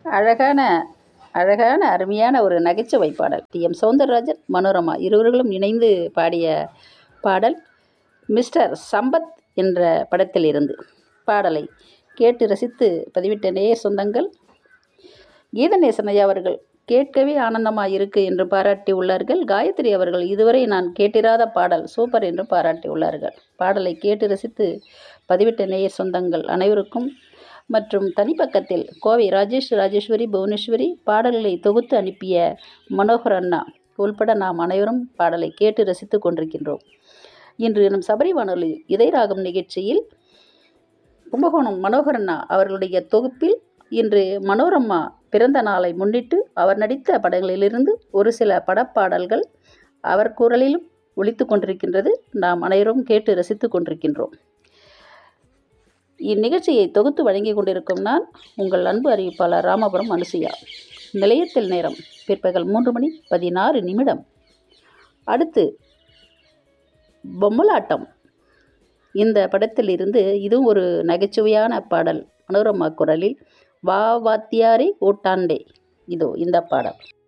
அழகான அழகான அருமையான ஒரு நகைச்சுவை பாடல் டி எம் சௌந்தரராஜன் மனோரமா இருவர்களும் இணைந்து பாடிய பாடல் மிஸ்டர் சம்பத் என்ற படத்தில் இருந்து பாடலை கேட்டு ரசித்து பதிவிட்ட நேயர் சொந்தங்கள் கீதநேசன் ஐயா அவர்கள் கேட்கவே ஆனந்தமாக இருக்கு என்று பாராட்டி உள்ளார்கள் காயத்ரி அவர்கள் இதுவரை நான் கேட்டிராத பாடல் சூப்பர் என்று பாராட்டி உள்ளார்கள் பாடலை கேட்டு ரசித்து பதிவிட்ட நேயர் சொந்தங்கள் அனைவருக்கும் மற்றும் தனிப்பக்கத்தில் கோவை ராஜேஷ் ராஜேஸ்வரி புவனேஸ்வரி பாடல்களை தொகுத்து அனுப்பிய மனோகர் அண்ணா உள்பட நாம் அனைவரும் பாடலை கேட்டு ரசித்து கொண்டிருக்கின்றோம் இன்று நம் சபரி வானொலி இதயராகம் நிகழ்ச்சியில் கும்பகோணம் மனோகர் அண்ணா அவர்களுடைய தொகுப்பில் இன்று மனோரமா பிறந்த நாளை முன்னிட்டு அவர் நடித்த படங்களிலிருந்து ஒரு சில படப்பாடல்கள் அவர் குரலிலும் ஒலித்து கொண்டிருக்கின்றது நாம் அனைவரும் கேட்டு ரசித்து கொண்டிருக்கின்றோம் இந்நிகழ்ச்சியை தொகுத்து வழங்கி கொண்டிருக்கும் நான் உங்கள் அன்பு அறிவிப்பாளர் ராமபுரம் அனுசுயா நிலையத்தில் நேரம் பிற்பகல் மூன்று மணி பதினாறு நிமிடம் அடுத்து பொம்மலாட்டம் இந்த படத்தில் இருந்து இதுவும் ஒரு நகைச்சுவையான பாடல் மனோரமா குரலில் வா வாத்தியாரே ஓட்டாண்டே இதோ இந்த பாடல்